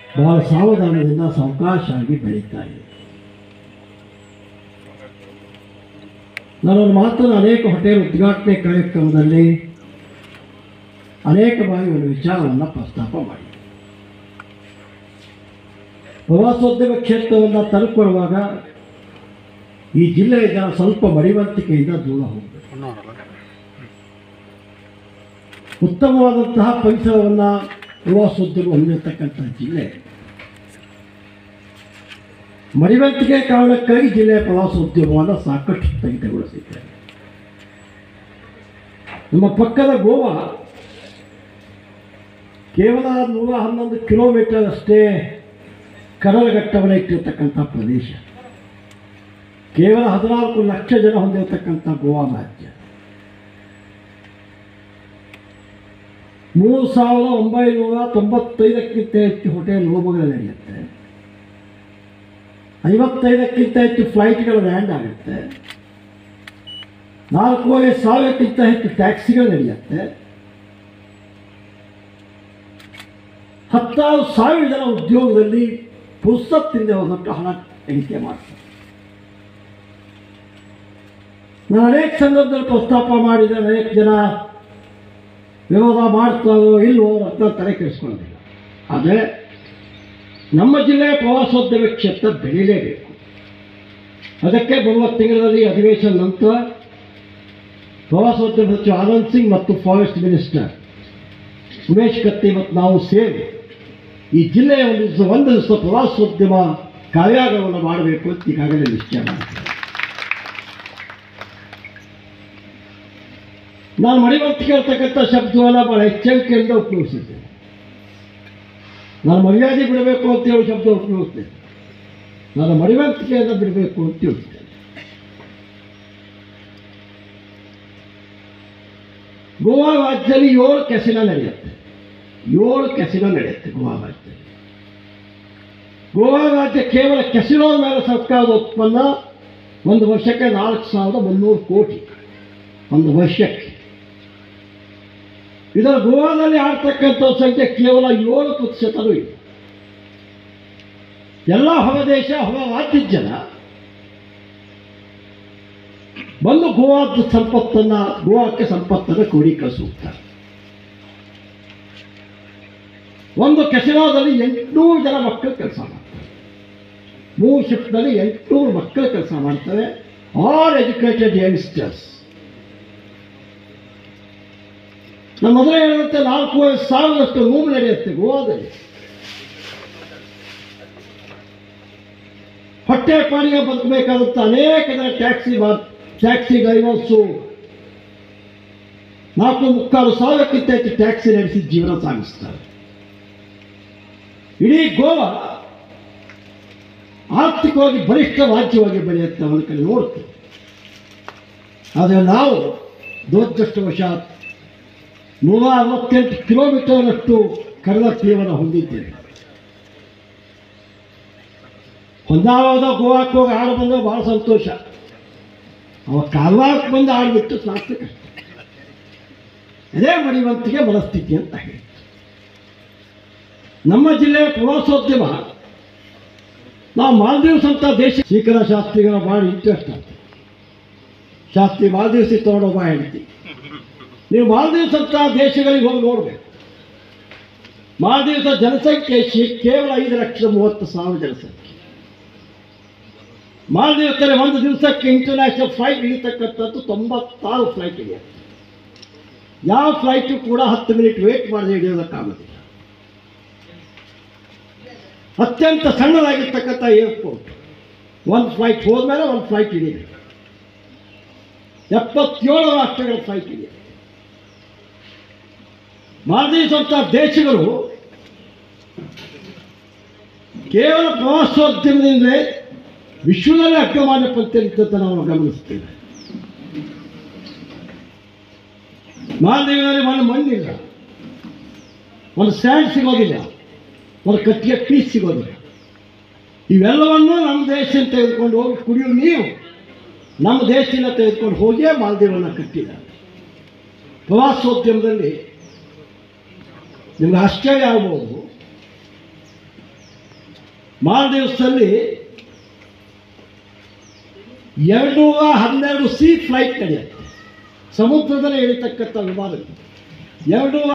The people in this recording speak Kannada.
ಬಹಳ ಸಾವಧಾನದಿಂದ ಸಾವಕಾಶ ಆಗಿ ಬೆಳೀತಾ ಇದೆ ನಾನೊಂದು ಮಾತನ್ನು ಅನೇಕ ಹೋಟೆಲ್ ಉದ್ಘಾಟನೆ ಕಾರ್ಯಕ್ರಮದಲ್ಲಿ ಅನೇಕ ಬಾರಿ ಒಂದು ವಿಚಾರವನ್ನು ಪ್ರಸ್ತಾಪ ಮಾಡಿ ಪ್ರವಾಸೋದ್ಯಮ ಕ್ಷೇತ್ರವನ್ನು ತಲುಪುವಾಗ ಈ ಜಿಲ್ಲೆಯ ಜನ ಸ್ವಲ್ಪ ಮಡಿವಂತಿಕೆಯಿಂದ ದೂರ ಹೋಗಬೇಕು ಉತ್ತಮವಾದಂತಹ ಪರಿಸರವನ್ನು ಪ್ರವಾಸೋದ್ಯಮ ಹೊಂದಿರತಕ್ಕಂಥ ಜಿಲ್ಲೆ ಮಡಿವಂತಿಕೆ ಕಾರಣಕ್ಕಾಗಿ ಜಿಲ್ಲೆಯ ಪ್ರವಾಸೋದ್ಯಮವನ್ನು ಸಾಕಷ್ಟು ಸ್ಥಗಿತಗೊಳಿಸಿದ್ದಾರೆ ನಮ್ಮ ಪಕ್ಕದ ಗೋವಾ ಕೇವಲ ನೂರ ಹನ್ನೊಂದು ಕಿಲೋಮೀಟರ್ ಅಷ್ಟೇ ಕಡಲಘಟ್ಟವನ್ನು ಇಟ್ಟಿರ್ತಕ್ಕಂಥ ಪ್ರದೇಶ ಕೇವಲ ಹದಿನಾಲ್ಕು ಲಕ್ಷ ಜನ ಹೊಂದಿರತಕ್ಕಂಥ ಗೋವಾ ರಾಜ್ಯ ಮೂರು ಸಾವಿರದ ಒಂಬೈನೂರ ತೊಂಬತ್ತೈದಕ್ಕಿಂತ ಹೆಚ್ಚು ಹೋಟೆಲ್ ರೂಮ್ಗಳು ನಡೆಯುತ್ತೆ ಐವತ್ತೈದಕ್ಕಿಂತ ಹೆಚ್ಚು ಫ್ಲೈಟ್ಗಳು ಲ್ಯಾಂಡ್ ಆಗುತ್ತೆ ನಾಲ್ಕೂವರೆ ಸಾವಿರಕ್ಕಿಂತ ಹೆಚ್ಚು ಟ್ಯಾಕ್ಸಿಗಳು ನಡೆಯುತ್ತೆ ಹತ್ತಾರು ಸಾವಿರ ಜನ ಉದ್ಯೋಗದಲ್ಲಿ ಪುಸ್ತಕದಿಂದ ಹೋದಟ್ಟು ಹಣ ಎಣಿಕೆ ಮಾಡ್ತಾರೆ ನಾನು ಅನೇಕ ಸಂದರ್ಭದಲ್ಲಿ ಪ್ರಸ್ತಾಪ ಮಾಡಿದ ಅನೇಕ ಜನ ವಿರೋಧ ಮಾಡ್ತಾರೋ ಇಲ್ವೋ ಅಂತ ತಲೆ ಕೆಡಿಸ್ಕೊಳ್ಳೋದಿಲ್ಲ ಆದರೆ ನಮ್ಮ ಜಿಲ್ಲೆಯ ಪ್ರವಾಸೋದ್ಯಮ ಕ್ಷೇತ್ರ ಬೆಳೀಲೇಬೇಕು ಅದಕ್ಕೆ ಬರುವ ತಿಂಗಳಲ್ಲಿ ಅಧಿವೇಶನ ನಂತರ ಪ್ರವಾಸೋದ್ಯಮ ಸಚಿವ ಆನಂದ್ ಸಿಂಗ್ ಮತ್ತು ಫಾರೆಸ್ಟ್ ಮಿನಿಸ್ಟರ್ ಉಮೇಶ್ ಕತ್ತಿ ಮತ್ತು ನಾವು ಸೇರಿ ಈ ಜಿಲ್ಲೆಯ ಒಂದು ದಿವಸ ಒಂದು ದಿವಸ ಪ್ರವಾಸೋದ್ಯಮ ಕಾರ್ಯಾಗಾರವನ್ನು ಮಾಡಬೇಕು ಅಂತ ಈಗಾಗಲೇ ನಿಶ್ಚಯ ಮಾಡಿದ್ದೇವೆ ನಾನು ಮಡಿವಂತಿಕೆ ಅಂತಕ್ಕಂಥ ಶಬ್ದವನ್ನು ಬಹಳ ಎಚ್ಚರಿಕೆಯಿಂದ ಉಪಯೋಗಿಸಿದ್ದೇನೆ ನಾನು ಮರ್ಯಾದೆ ಬಿಡಬೇಕು ಅಂತ ಹೇಳಿ ಶಬ್ದ ಉಪಯೋಗಿಸ್ತೇನೆ ನಾನು ಮಡಿವಂತಿಕೆಯನ್ನು ಬಿಡಬೇಕು ಅಂತ ತಿಳಿಸ್ತೇನೆ ಗೋವಾ ರಾಜ್ಯದಲ್ಲಿ ಏಳು ಕೆಸಿನ ನಡೆಯುತ್ತೆ ಏಳು ಕೆಸಿನ ನಡೆಯುತ್ತೆ ಗೋವಾ ರಾಜ್ಯದಲ್ಲಿ ಗೋವಾ ರಾಜ್ಯ ಕೇವಲ ಕೆಸಿನೋ ಮೇಲೆ ಸರ್ಕಾರದ ಉತ್ಪನ್ನ ಒಂದು ವರ್ಷಕ್ಕೆ ನಾಲ್ಕು ಸಾವಿರದ ಮುನ್ನೂರು ಕೋಟಿ ಒಂದು ವರ್ಷಕ್ಕೆ ಇದರ ಗೋವಾದಲ್ಲಿ ಆಡ್ತಕ್ಕಂಥ ಸಂಖ್ಯೆ ಕೇವಲ ಏಳು ಪ್ರತಿಶತನೂ ಇದೆ ಎಲ್ಲ ಹೊರದೇಶ ಹೊರ ರಾಜ್ಯದ ಜನ ಬಂದು ಗೋವಾದ ಸಂಪತ್ತನ್ನ ಗೋವಾಕ್ಕೆ ಸಂಪತ್ತನ್ನು ಕ್ರೋಢೀಕರಿಸುತ್ತಾರೆ ಒಂದು ಕೆಸಿನೋದಲ್ಲಿ ಎಂಟುನೂರು ಜನ ಮಕ್ಕಳು ಕೆಲಸ ಮಾಡ್ತಾರೆ ಮೂರು ಶಿಫ್ಟ್ನಲ್ಲಿ ಎಂಟುನೂರು ಮಕ್ಕಳು ಕೆಲಸ ಮಾಡ್ತಾರೆ ಆಲ್ ಎಜುಕೇಟೆಡ್ ಯಂಗ್ಸ್ಟರ್ಸ್ ನಮ್ಮ ಮೊದಲೇ ಹೇಳಿದಂತೆ ನಾಲ್ಕೂವರೆ ಸಾವಿರದಷ್ಟು ರೂಮ್ ನಡೆಯುತ್ತೆ ಗೋವಾದಲ್ಲಿ ಹೊಟ್ಟೆ ಪಾಡಿಗೆ ಬದುಕಬೇಕಾದಂಥ ಅನೇಕ ಜನ ಟ್ಯಾಕ್ಸಿ ಟ್ಯಾಕ್ಸಿ ಡ್ರೈವರ್ಸು ನಾಲ್ಕು ಮುಕ್ಕಾಲು ಸಾವಿರಕ್ಕಿಂತ ಹೆಚ್ಚು ಟ್ಯಾಕ್ಸಿ ನಡೆಸಿ ಜೀವನ ಸಾಗಿಸ್ತಾರೆ ಇಡೀ ಗೋವಾ ಆರ್ಥಿಕವಾಗಿ ಬಲಿಷ್ಠ ರಾಜ್ಯವಾಗಿ ಬೆಳೆಯುತ್ತೆ ಅವನ ಕಡೆ ನೋಡ್ತೀವಿ ಆದರೆ ನಾವು ದುರದೃಷ್ಟವಶಾತ್ ನೂರ ಅರವತ್ತೆಂಟು ಕಿಲೋಮೀಟರ್ನಷ್ಟು ಕಡಲ ತೀರವನ್ನು ಹೊಂದಿದ್ದೇವೆ ಹೊಂದಾವದ ಗೋವಾಕ್ಕೆ ಹೋಗಿ ಆಡು ಬಂದರೆ ಭಾಳ ಸಂತೋಷ ಅವ ಕಾರವಾರಕ್ಕೆ ಬಂದು ಆಡ್ಬಿಟ್ಟು ಸಾಕು ಕಷ್ಟ ಅದೇ ಮಡಿವಂತಿಗೆ ಮನಸ್ಥಿತಿ ಅಂತ ಹೇಳಿ ನಮ್ಮ ಜಿಲ್ಲೆಯ ಪ್ರವಾಸೋದ್ಯಮ ನಾವು ಮಾಲ್ದೀವ್ಸ್ ಅಂತ ದೇಶ ಶ್ರೀಕರ ಶಾಸ್ತ್ರಿಗಳ ಭಾಳ ಇಂಟ್ರೆಸ್ಟ್ ಆಗ್ತದೆ ಶಾಸ್ತ್ರಿ ಮಾಲ್ದೀವ್ಸಿ ತೊಗೊಂಡೋಗ ಹೇಳ್ತೀವಿ ನೀವು ಮಾಲ್ದೀವ್ಸ್ ಅಂತ ದೇಶಗಳಿಗೆ ಹೋಗಿ ನೋಡಬೇಕು ಮಾಲ್ದೀವ್ಸ ಜನಸಂಖ್ಯೆ ಶೇ- ಕೇವಲ ಐದು ಲಕ್ಷದ ಮೂವತ್ತು ಸಾವಿರ ಜನಸಂಖ್ಯೆ ಮಾಲ್ದೀವ್ಸಲ್ಲಿ ಒಂದು ದಿವಸಕ್ಕೆ ಇಂಟರ್ನ್ಯಾಷನಲ್ ಫ್ಲೈಟ್ ಇಳಿತಕ್ಕಂಥದ್ದು ತೊಂಬತ್ತಾರು ಫ್ಲೈಟ್ ಇದೆ ಯಾವ ಫ್ಲೈಟು ಕೂಡ ಹತ್ತು ಮಿನಿಟ್ ವೇಟ್ ಮಾಡದೆ ಹಿಡಿಯೋದಕ್ಕಾಗೋದಿಲ್ಲ ಅತ್ಯಂತ ಸಣ್ಣದಾಗಿರ್ತಕ್ಕಂಥ ಏರ್ಪೋರ್ಟ್ ಒಂದು ಫ್ಲೈಟ್ ಹೋದ್ಮೇಲೆ ಒಂದು ಫ್ಲೈಟ್ ಹಿಡಿಬೇಕು ಎಪ್ಪತ್ತೇಳು ರಾಷ್ಟ್ರಗಳ ಫ್ಲೈಟ್ ಇದೆ ಮಾಲ್ದೀವ್ಸ್ ಅಂತ ದೇಶಗಳು ಕೇವಲ ಪ್ರವಾಸೋದ್ಯಮದಿಂದಲೇ ವಿಶ್ವದಲ್ಲೇ ಅಗ್ರಮಾನ್ಯ ಪಂಚಲಿದ್ದಂತ ನಾವು ಗಮನಿಸ್ತೇವೆ ಮಾಲ್ದೀವ್ನಲ್ಲಿ ಒಂದು ಮಣ್ಣಿಲ್ಲ ಒಂದು ಸ್ಯಾಂಡ್ ಸಿಗೋದಿಲ್ಲ ಒಂದು ಕಟ್ಟಿಗೆ ಪೀಸ್ ಸಿಗೋದಿಲ್ಲ ಇವೆಲ್ಲವನ್ನೂ ನಮ್ಮ ದೇಶದಿಂದ ತೆಗೆದುಕೊಂಡು ಹೋಗಿ ಕುಡಿಯೋ ನೀರು ನಮ್ಮ ದೇಶದಿಂದ ತೆಗೆದುಕೊಂಡು ಹೋಗಿಯೇ ಮಾಲ್ದೀವನ್ನ ಕಟ್ಟಿದ್ದಾರೆ ಪ್ರವಾಸೋದ್ಯಮದಲ್ಲಿ ನಿಮ್ಗೆ ಆಶ್ಚರ್ಯ ಆಗ್ಬೋದು ಮಾಲ್ಡೀವ್ಸಲ್ಲಿ ಎರಡುನೂರ ಹನ್ನೆರಡು ಸಿ ಫ್ಲೈಟ್ ನಡೆಯುತ್ತೆ ಸಮುದ್ರದಲ್ಲಿ ಇಳಿತಕ್ಕಂಥ ವಿಮಾನಗಳು ಎರಡು